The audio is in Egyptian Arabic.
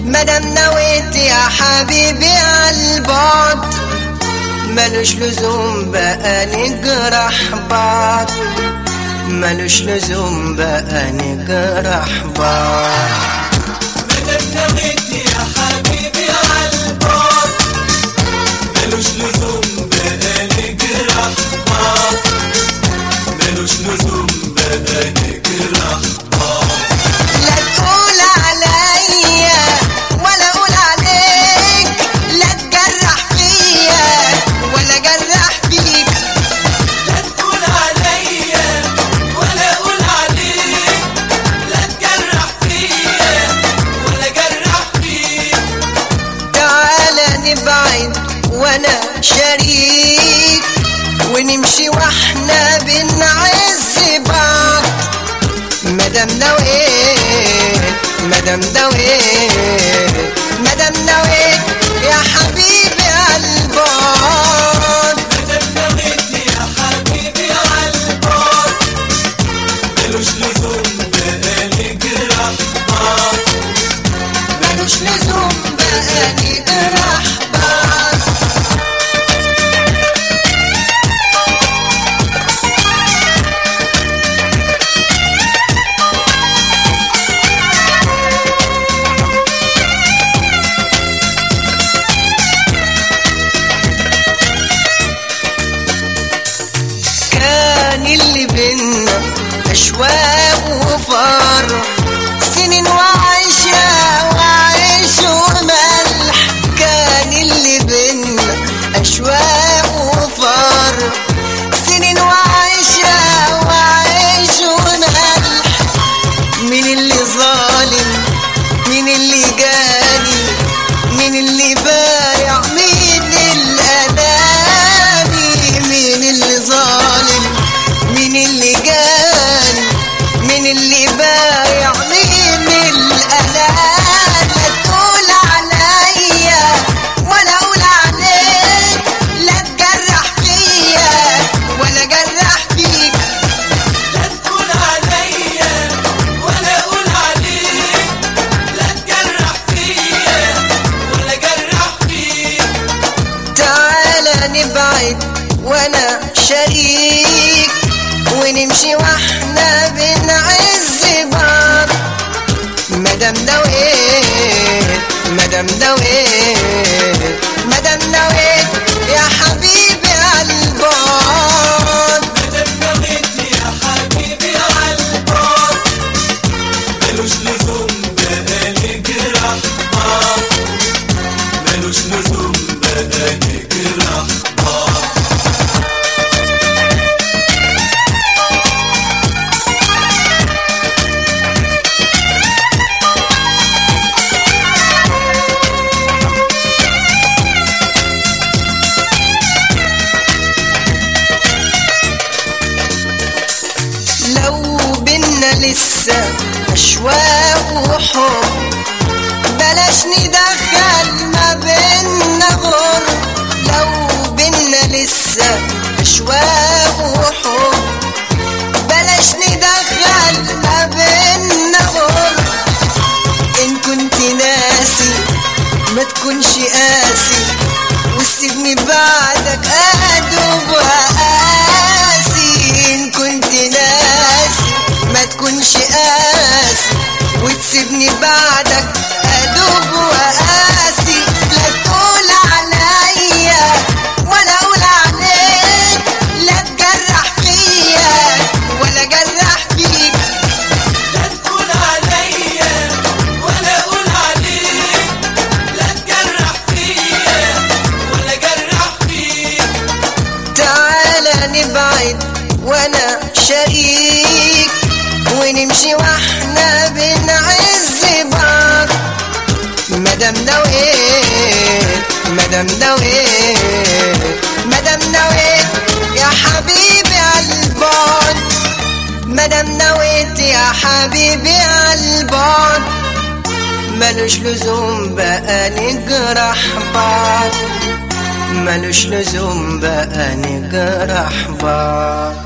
مادام نويت يا حبيبي عالبعد ملوش لزوم بقى نجرح بعض ملوش لزوم بقى نجرح بعض مادام نويت يا حبيبي عالبعد ملوش لزوم بقى نجرح بعض ملوش لزوم بقى نجرح بعض لا تقول عليا ولا اقول عليك لا تجرح فيا ولا جرح فيك لا تقول عليا ولا اقول عليك لا تجرح فيا ولا جرح فيك تعالى نبعد وانا شريك ونمشي واحنا بنعز بعض مادام نويت مادام نويت مادام نويت يا حبيبي عالبعد مادام نويت يا حبيبي عالبعد ملوش لزوم بقى نجرح بعض ملوش لزوم بقى نجرح بعض كان اللي بينا أشواق وفرح سنين وعيشة وعيش وملح كان اللي بينا أشواق وفرح سنين وعيشة وعيش وملح مين اللي ظالم مين اللي جاني مين اللي بايع مين الأناني مين اللي ظالم مين اللي جاني مين اللي بايع مين الأناني لا تقول عليا ولا أقول عليك لا تجرح فيا ولا جرح فيك لا تقول عليا ولا اقول عليك لا تجرح فيا ولا جرح فيك تعالى نبعد وانا شريك ونمشي واحنا بنعز بعض مادام نويت مادام نويت مادام نويت يا حبيبي عالبعد مادام نويت يا حبيبي عالبعد ملوش لزوم بقى نجرح بعض ملوش لزوم بقى نجرح بعض لو بينا لسه أشواق وحب بلاش ندخل ما بينا غر لو بينا لسه أشواق وحب بلاش ندخل ما بينا غر إن كنت ناسي ما تكونش قاسي وسيبني بعدك أدوب وقاسي إن كنت ناسي ما تكونش قاسي وتسيبني بعدك أدوب وقاسي لا تقول عليا ولا أقول عليك لا تجرح فيا ولا جرح فيك لا تقول عليا ولا اقول عليك لا تجرح فيا ولا جرح فيك تعالى نبعد وانا شريك ونمشي واحنا بنعز بعض مادام نويت مادام نويت مادام نويت يا حبيبي عالبعد مادام نويت يا حبيبي عالبعد ملوش لزوم بقى نجرح بعض ملوش لزوم بقى نجرح بعض